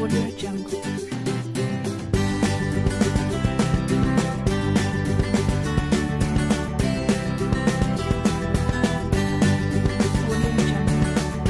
Audio Jungle. Audio Jungle.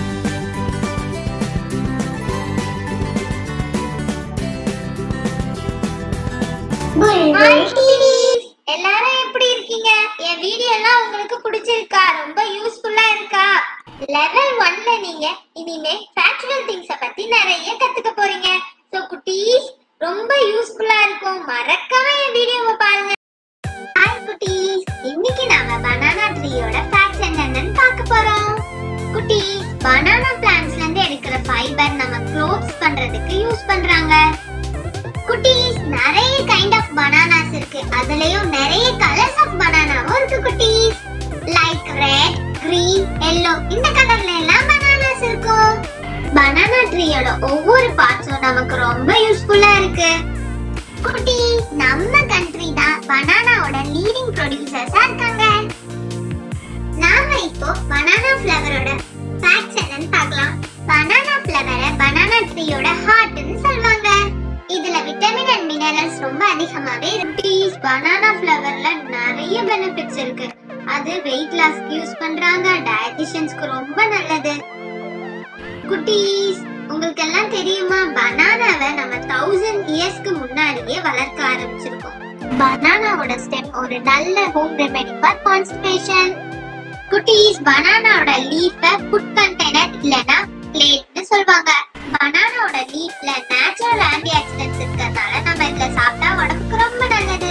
Hi, TVs. எல்லாரும் எப்படி இருக்கீங்க என் வீடியோ எல்லாம் உங்களுக்கு பிடிச்சிருக்கா ரொம்ப யூஸ்ஃபுல்லா இருக்கா லெவல் ஒன்ல நீங்க இனிமே ஃபேக்சுவல் திங்ஸ பத்தி நிறைய கத்துக்க போறீங்க சோ குட்டீஸ் ரொம்ப யூஸ்ஃபுல்லா இருக்கும் மறக்காம என் வீடியோவை பாருங்க ஹாய் குட்டீஸ் இன்னைக்கு நாம பனானா ட்ரீயோட ஃபேக்ட்ஸ் என்னென்னு பார்க்க போறோம் குட்டீஸ் பனானா பிளான்ட்ஸ்ல இருந்து எடுக்கிற ஃபைபர் நம்ம க்ளோத்ஸ் பண்றதுக்கு யூஸ் பண்றாங்க குட்டீஸ் நிறைய கைண்ட் ஆஃப் பனானாஸ் இருக்கு அதுலயும் நிறைய கலர்ஸ் ஆஃப் பனானாவும் இருக்கு குட்டீஸ் லைக் ரெட் கிரீன் எல்லோ இந்த கலர்ல எல்லாம் பனானாஸ் இருக்கும் பனானா ட்ரீயோட ஒவ்வொரு பார்ட்ஸும் நமக்கு ரொம்ப யூஸ்ஃபுல்லா இருக்கு குட்டீஸ் நம்ம கண்ட்ரி தான் பனானாவோட லீடிங் ப்ரொடியூசர்ஸா இருக்காங்க நாம இப்போ பனானா ஃப்ளவரோட ஃபேக்ட்ஸ் என்னன்னு பார்க்கலாம் பனானா ஃப்ளவரை பனானா ட்ரீயோட ஹார்ட்னு சொல்வாங்க இதுல விட்டமின் அண்ட் மினரல்ஸ் ரொம்ப அதிகமாவே இருக்கு பனானா ஃப்ளவர்ல நிறைய பெனிஃபிட்ஸ் இருக்கு அது வெயிட் லாஸ்க்கு யூஸ் பண்றாங்க டயட்டிஷியன்ஸ்க்கு ரொம்ப நல்லது குட்டீஸ் உங்களுக்கு எல்லாம் தெரியுமா பனானாவை நம்ம தௌசண்ட் இயர்ஸ்க்கு முன்னாடியே வளர்க்க ஆரம்பிச்சிருக்கோம் பனானாவோட ஸ்டெம் ஒரு நல்ல ஹோம் ரெமெடி ஃபார் கான்ஸ்டிபேஷன் குட்டீஸ் பனானாவோட லீஃப ஃபுட் கண்டெய்னர் இல்லனா பிளேட்னு சொல்வாங்க பனானாவோட லீஃப்ல நேச்சுரல் ஆன்டி ஆக்சிடென்ட்ஸ் இருக்கறதால நம்ம இதுல சாப்பிட்டா உடம்புக்கு ரொம்ப நல்லது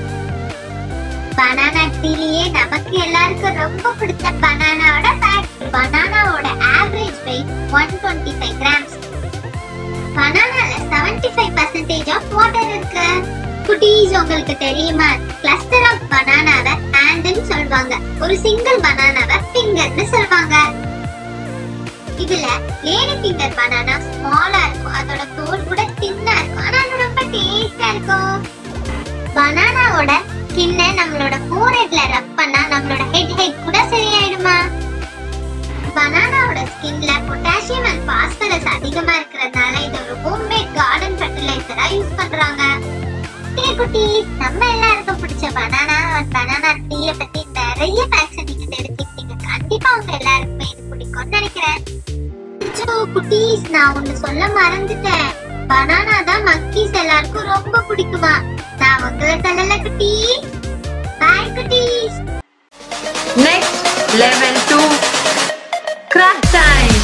பனானா ட்ரீலயே நமக்கு எல்லாருக்கும் ரொம்ப பிடிச்ச பனானாவோட ஃபேக்ட் பனானாவோட average weight one twenty five grams பனானால seventy five percentage of water இருக்கு குட்டீஸ் உங்களுக்கு தெரியுமா கிளஸ்டர் ஆஃப் பனானாவை ஹேண்ட்னு சொல்வாங்க ஒரு சிங்கிள் பனானாவை ஃபிங்கர்னு சொல்வாங்க இதுல லேடி ஃபிங்கர் பனானா ஸ்மாலா இருக்கும் அதோட தோல் கூட தின்னா இருக்கும் ஆனா அது ரொம்ப டேஸ்டா இருக்கும் பனானாவோட ஸ்கின்ன நம்மளோட ஃபோர்ஹெட்ல ரப் பண்ணா நம்மளோட ஹெட் ஹெட் கூட சரியாயிடுமா பனானாவோட ஸ்கின்ல பொட்டாசியம் அண்ட் பாஸ்பரஸ் அதிகமா இருக்கிறதுனால இது ஒரு ஹோம்மேட் கார்டன் ஃபெர்டிலைசரா யூஸ் பண்றாங்க ஓகே குட்டீஸ் நம்ம எல்லாருக்கும் பிடிச்ச பனானா அண்ட் பனானா டீய பத்தி நிறைய ஃபேக்ட்ஸ் நீங்க தெரிஞ்சுக்கிட்டீங்க கண்டிப்பா உங்க எல்லாருக்குமே இது பிடிக்கும்னு நினைக்கிறேன் அச்சோ, குட்டீஸ் நான் ஒண்ணு சொல்ல மறந்துட்டேன் பனானா தான் மங்கீஸ் எல்லாருக்கும் ரொம்ப பிடிக்குமா நான் உங்களை சொல்லல குட்டீஸ் பாய் குட்டீஸ் Next, level 2. Craft time.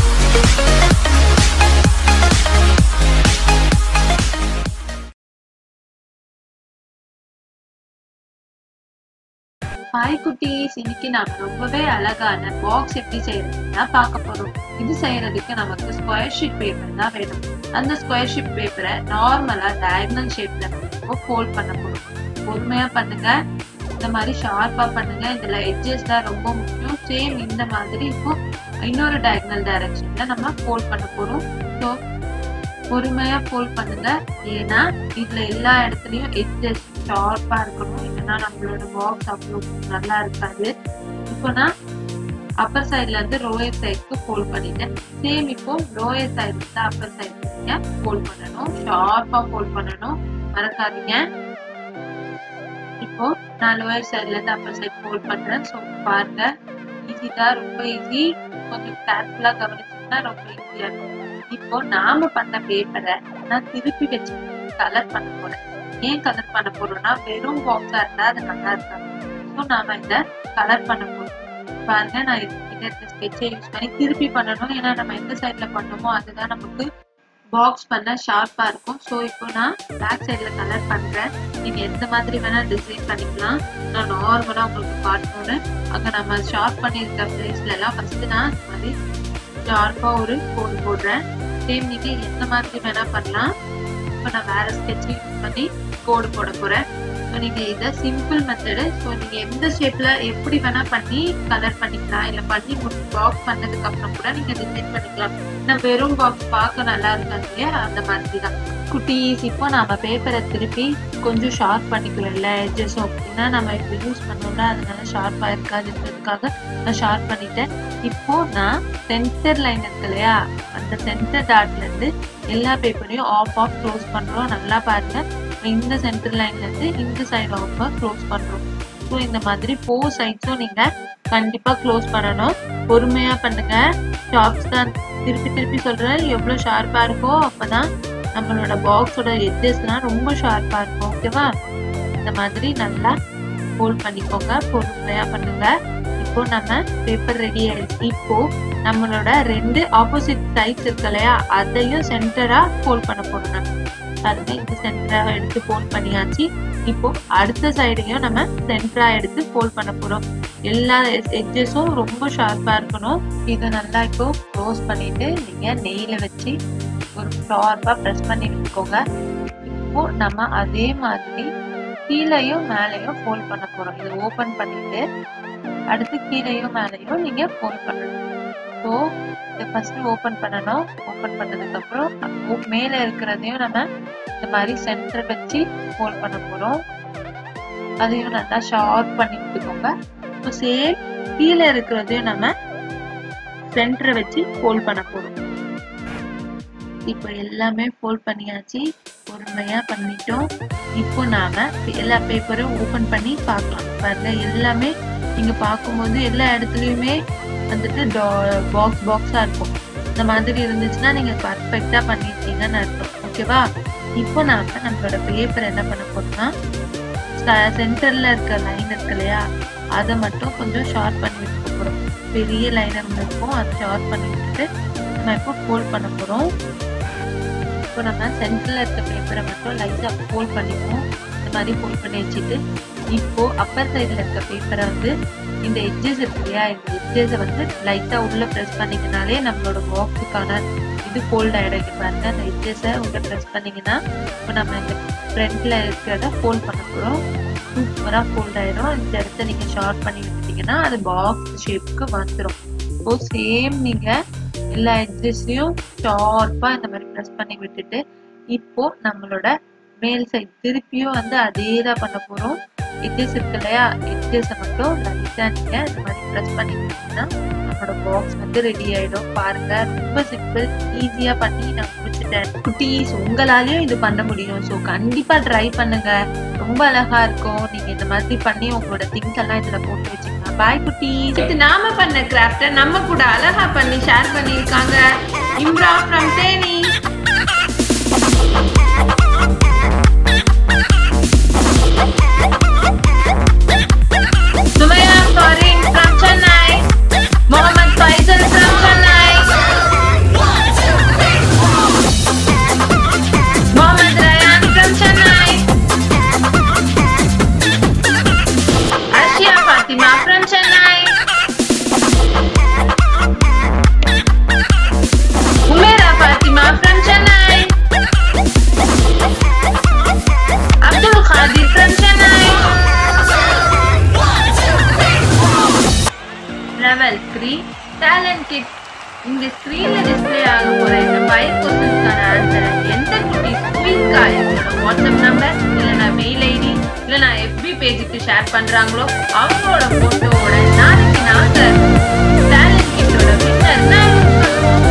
Hi குட்டீஸ் இன்னைக்கு நாம ரொம்பவே அழகான பாக்ஸ் எப்படி செய்யறதுன்னா பார்க்க போறோம் இது செய்யறதுக்கு நமக்கு ஸ்கொயர் ஷீட் பேப்பர் தான் வேணும் அந்த ஸ்கொயர் ஷீட் பேப்பரை நார்மலா டயகனல் ஷேப்ல நம்ம ஃபோல்ட் பண்ண போறோம் பொறுமையா பண்ணுங்க இந்த மாதிரி ஷார்ப்பா பண்ணுங்க இதுல எட்ஜஸ் தான் ரொம்ப முக்கியம் சேம் இந்த மாதிரி இப்போ இன்னொரு டயகனல் டைரக்ஷன்ல நம்ம ஃபோல்ட் பண்ண போறோம் ஸோ பொறுமையா ஃபோல்ட் பண்ணுங்க ஏன்னா இதுல எல்லா இடத்துலயும் எட்ஜஸ் ஷார்ப்பா இருக்கணும் இல்லைன்னா நம்மளோட பாக்ஸ் அவ்வளோ நல்லா இருக்காது இப்போ நான் அப்பர் சைட்ல இருந்து லோயர் சைடுக்கு ஃபோல்ட் பண்ணிட்டேன் சேம் இப்போ லோயர் சைடுல இருந்து அப்பர் சைடு நீங்க ஃபோல்ட் பண்ணணும் ஷார்ப்பா ஃபோல்ட் பண்ணணும் மறக்காதீங்க இப்போ நான் லோயர் சைட்ல இருந்து அப்பர் சைடு ஃபோல்ட் பண்றேன் ஸோ பாருங்க ஈஸி தான் ரொம்ப ஈஸி கொஞ்சம் கேர்ஃபுல்லா கவனிச்சீங்கன்னா ரொம்ப ஈஸியா இருக்கும் இப்போ நாம பண்ண பேப்பரை நான் திருப்பி வச்சு கலர் பண்ண போறேன் ஏன் கலர் பண்ண போறோம்னா வெறும் பாக்ஸா இருந்தா அது நல்லா இருக்காது ஸோ நாம இத கலர் பண்ண போறோம் பாருங்க நான் இதுக்கிட்ட இருக்க ஸ்கெட்சை யூஸ் பண்ணி திருப்பி பண்ணணும் ஏன்னா நம்ம எந்த சைட்ல பண்ணோமோ அதுதான் நமக்கு பாக்ஸ் பண்ண ஷார்ப்பா இருக்கும் ஸோ இப்போ நான் பேக் சைட்ல கலர் பண்றேன் நீங்க எந்த மாதிரி வேணா டிசைன் பண்ணிக்கலாம் நான் நார்மலா உங்களுக்கு காட்டணும்னு அங்க நம்ம ஷார்ப் பண்ணியிருக்க பிளேஸ்ல எல்லாம் ஃபர்ஸ்ட் நான் இந்த மாதிரி ஷார்ப்பா ஒரு கோடு போடுறேன் சேம் நீங்க எந்த மாதிரி வேணா பண்ணலாம் இப்போ நான் வேற ஸ்கெட்ச் யூஸ் பண்ணி கோடு போட போறேன் ஸோ நீங்க இதை சிம்பிள் மெத்தடு ஸோ நீங்க எந்த ஷேப்ல எப்படி வேணா பண்ணி கலர் பண்ணிக்கலாம் இல்லை பண்ணி பாக்ஸ் பண்ணதுக்கு அப்புறம் கூட நீங்க டிசைன் பண்ணிக்கலாம் நான் வெறும் பாக்ஸ் பார்க்க நல்லா இருக்காது இல்லையா அந்த மாதிரி தான் குட்டீஸ் இப்போ நாம பேப்பரை திருப்பி கொஞ்சம் ஷார்ப் பண்ணிக்கிறோம் எல்லா எட்ஜஸும் அப்படின்னா நம்ம இப்போ யூஸ் பண்ணோம்ல அதனால ஷார்ப்பாக இருக்காதுன்றதுக்காக நான் ஷார்ப் பண்ணிட்டேன் இப்போ நான் சென்டர் லைன் இருக்கு இல்லையா அந்த சென்டர் டாட்ல இருந்து எல்லா பேப்பரையும் ஆஃப் ஆஃப் க்ளோஸ் பண்றோம் நல்லா பாருங்க இந்த சென்டர் லைன்ல இருந்து இந்த சைடு ஆஃப் க்ளோஸ் பண்றோம் ஸோ இந்த மாதிரி ஃபோர் சைட்ஸும் நீங்க கண்டிப்பா க்ளோஸ் பண்ணணும் பொறுமையா பண்ணுங்க ஷார்ப்ஸ் தான் திருப்பி திருப்பி சொல்றேன் எவ்வளவு ஷார்ப்பா இருக்கோ அப்பதான் நம்மளோட பாக்ஸோட எட்ஜஸ்லாம் ரொம்ப ஷார்ப்பா இருக்கும் ஓகேவா இந்த மாதிரி நல்லா ஃபோல்ட் பண்ணிக்கோங்க பொறுமையா பண்ணுங்க இப்போ நம்ம பேப்பர் ரெடி ஆயிடுச்சு இப்போ நம்மளோட ரெண்டு ஆப்போசிட் சைட்ஸ் இருக்கு இல்லையா அதையும் சென்டரா ஃபோல்ட் பண்ண போறோம் நம்ம பாருங்க இந்த சென்டரா எடுத்து ஃபோல்ட் பண்ணியாச்சு இப்போ அடுத்த சைடையும் நம்ம சென்டரா எடுத்து ஃபோல்ட் பண்ண போறோம் எல்லா எட்ஜஸும் ரொம்ப ஷார்ப்பா இருக்கணும் இதை நல்லா இப்போ க்ளோஸ் பண்ணிட்டு நீங்க நெய்ல வச்சு ஒரு ஷார்ப்பா ப்ரெஸ் பண்ணி விட்டுக்கோங்க இப்போ நம்ம அதே மாதிரி கீழேயும் மேலேயும் ஃபோல்ட் பண்ண போறோம் இதை ஓபன் பண்ணிட்டு அடுத்து கீழேயும் மேலேயும் நீங்க ஃபோல்ட் பண்ணணும் ஸோ இதை ஃபர்ஸ்ட் ஓபன் பண்ணணும் ஓபன் பண்ணதுக்கு அப்புறம் மேல இருக்கிறதையும் நம்ம இந்த மாதிரி சென்டர் வச்சு ஃபோல்ட் பண்ண போறோம் அதையும் நல்லா ஷார்ப் பண்ணி விட்டுக்கோங்க ஸோ சேம் கீழே இருக்கிறதையும் நம்ம சென்டரை வச்சு ஃபோல்ட் பண்ண போறோம் இப்போ எல்லாமே ஃபோல்ட் பண்ணியாச்சு பொறுமையா பண்ணிட்டோம் இப்போ நாம எல்லா பேப்பரும் ஓபன் பண்ணி பார்க்கலாம் பாருங்க எல்லாமே நீங்க பார்க்கும்போது எல்லா இடத்துலயுமே வந்துட்டு பாக்ஸ் பாக்ஸா இருக்கும் இந்த மாதிரி இருந்துச்சுன்னா நீங்க பர்ஃபெக்டா பண்ணிருக்கீங்கன்னு அர்த்தம் ஓகேவா இப்போ நாம நம்மளோட பேப்பர் என்ன பண்ண போறோம்னா சென்டர்ல இருக்க லைன் இருக்கு இல்லையா அதை மட்டும் கொஞ்சம் ஷார்ப் பண்ணி விட்டுக்க போறோம் பெரிய லைன் இருக்கும் அதை ஷார்ப் பண்ணி விட்டுட்டு நம்ம இப்போ ஃபோல்ட் பண்ண போறோம் இப்போ நம்ம சென்டர்ல இருக்க பேப்பரை மட்டும் லைட்டா ஃபோல்ட் பண்ணிப்போம் இந்த மாதிரி ஃபோல்ட் பண்ணி வச்சுட்டு இப்போ அப்பர் சைடுல இருக்க பேப்பரை வந்து இந்த எட்ஜஸ் இருக்கு இல்லையா இந்த எட்ஜஸை வந்து லைட்டா உள்ள ப்ரெஸ் பண்ணீங்கனாலே நம்மளோட பாக்ஸுக்கான இது ஃபோல்ட் ஆயிடும் இங்க பாருங்க அந்த எட்ஜஸை உள்ள ப்ரெஸ் பண்ணீங்கன்னா இப்போ நம்ம இந்த ஃப்ரண்ட்ல இருக்கிறத ஃபோல்ட் பண்ண போறோம் சூப்பரா ஃபோல்ட் ஆயிடும் இந்த இடத்த நீங்க ஷார்ட் பண்ணி விட்டுட்டீங்கன்னா அது பாக்ஸ் ஷேப்புக்கு வந்துடும் இப்போ சேம் நீங்க எல்லா எட்ஜஸ்லயும் ஷார்ப்பா இந்த மாதிரி ப்ரெஸ் பண்ணி விட்டுட்டு இப்போ நம்மளோட மேல் சைட் திருப்பியும் வந்து அதே தான் பண்ண போறோம் எட்ஜஸ் இருக்கு இல்லையா எட்ஜஸை மட்டும் லைட்டா நீங்க இந்த மாதிரி ப்ரெஸ் பண்ணி விட்டீங்கன்னா நம்மளோட பாக்ஸ் வந்து ரெடி ஆயிடும் பாருங்க ரொம்ப சிம்பிள் ஈஸியா பண்ணி நான் முடிச்சிட்டேன் குட்டீஸ் உங்களாலையும் இது பண்ண முடியும் ஸோ கண்டிப்பா ட்ரை பண்ணுங்க ரொம்ப அழகா இருக்கும் நீங்க இந்த மாதிரி பண்ணி உங்களோட திங்ஸ் எல்லாம் இதுல போட்டு வச்சுக்கலாம் பாய் குட்டீஸ் இது நாம பண்ண கிராஃப்ட நம்ம கூட அழகா பண்ணி ஷேர் பண்ணிருக்காங்க Imra from Theni Sumaiya Farin from Chennai Mohammed Faisal from Chennai Mohammed Rayan from Chennai Arshiya Fatima from Chennai Umera Fatima from Chennai Abdul Kadir from Chennai level three talent kid இங்க ஸ்கிரீன்ல டிஸ்ப்ளே ஆக போற இந்த ஃபைவ் கொஸ்டின்ஸ்க்கான ஆன்சரை எந்த குட்டி குயிக்கா என்னோட வாட்ஸ்அப் நம்பர் இல்லைனா மெயில் ஐடி இல்லைனா எஃபி பேஜுக்கு ஷேர் பண்றாங்களோ அவங்களோட போட்டோவோட நாளைக்கு நாங்க டேலண்ட் கிட்டோட வின்னர் நான் சொல்லுவோம்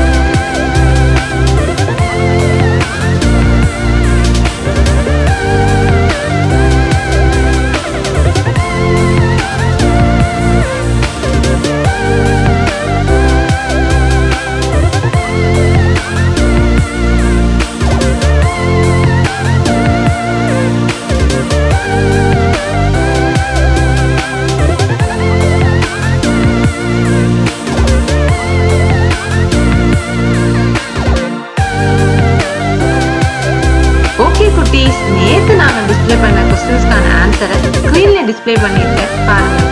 ஓகே குட்டீஸ் நேத்து நாங்க டிஸ்ப்ளே பண்ண கொஸ்டின்ஸ்க்கான ஆன்சரை ஸ்க்ரீன்ல டிஸ்ப்ளே பண்ணிருக்கேன் பாருங்க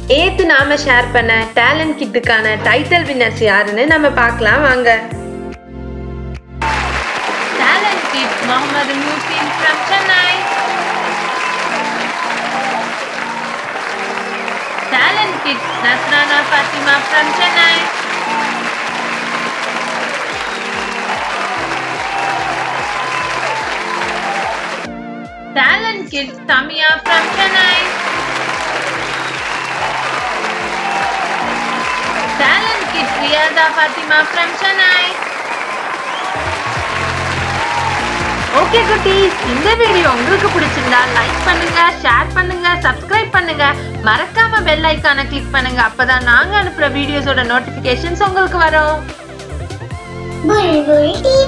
ஏத்து நாம ஷேர் பண்ண டேலண்ட் கிட்டுக்கான டைட்டில் வின்னர்ஸ் யாருன்னு நம்ம பார்க்கலாம் வாங்க Talent Kid Mohammed Musin from Chennai. Talent Kid Nasrana Fatima from Chennai. Talent Kid Samia from Chennai. Talent Kid Riyada Fatima from Chennai. Okay குட்டீஸ் இந்த வீடியோ உங்களுக்கு பிடிச்சிருந்தா லைக் பண்ணுங்க ஷேர் பண்ணுங்க சப்ஸ்கிரைப் பண்ணுங்க மறக்காம பெல் ஐக்கானை கிளிக் பண்ணுங்க அப்பதான் நாங்க அனுப்புற வீடியோஸோட நோட்டிபிகேஷன்ஸ் உங்களுக்கு வரும் புல்புல் டிவி